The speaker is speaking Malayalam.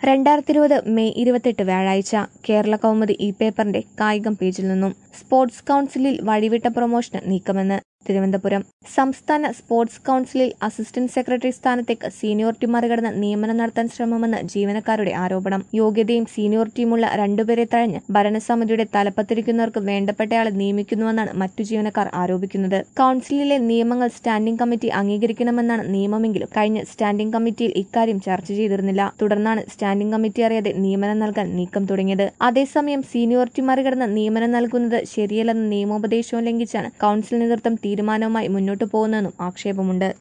രണ്ടായിരത്തി ഇരുപത് മെയ് ഇരുപത്തെട്ട് വ്യാഴാഴ്ച കേരള കൗമുദി ഈ പേപ്പറിന്റെ കായികം പേജിൽ നിന്നും സ്പോർട്സ് കൗൺസിലിൽ വഴിവിട്ട പ്രൊമോഷന് നീക്കമെന്ന് തിരുവനന്തപുരം സംസ്ഥാന സ്പോർട്സ് കൗൺസിലിൽ അസിസ്റ്റന്റ് സെക്രട്ടറി സ്ഥാനത്തേക്ക് സീനിയോറിറ്റി മറികടന്ന് നിയമനം നടത്താൻ ശ്രമമെന്ന് ജീവനക്കാരുടെ ആരോപണം യോഗ്യതയും സീനിയോറിറ്റിയുമുള്ള രണ്ടുപേരെ തഴഞ്ഞ് ഭരണസമിതിയുടെ തലപ്പത്തിരിക്കുന്നവർക്ക് വേണ്ടപ്പെട്ടയാളെ നിയമിക്കുന്നുവെന്നാണ് മറ്റു ജീവനക്കാർ ആരോപിക്കുന്നത് കൗൺസിലിലെ നിയമങ്ങൾ സ്റ്റാൻഡിംഗ് കമ്മിറ്റി അംഗീകരിക്കണമെന്നാണ് നിയമമെങ്കിലും കഴിഞ്ഞ സ്റ്റാൻഡിംഗ് കമ്മിറ്റിയിൽ ഇക്കാര്യം ചർച്ച ചെയ്തിരുന്നില്ല തുടർന്നാണ് സ്റ്റാൻഡിംഗ് കമ്മിറ്റി അറിയാതെ നിയമനം നൽകാൻ നീക്കം തുടങ്ങിയത് അതേസമയം സീനിയോറിറ്റി മറികടന്ന് നിയമനം നൽകുന്നത് ശരിയല്ലെന്ന നിയമോപദേശവും ലംഘിച്ചാണ് കൗൺസിൽ നേതൃത്വം തീരുമാനവുമായി മുന്നോട്ടു പോകുന്നതെന്നും ആക്ഷേപമുണ്ട്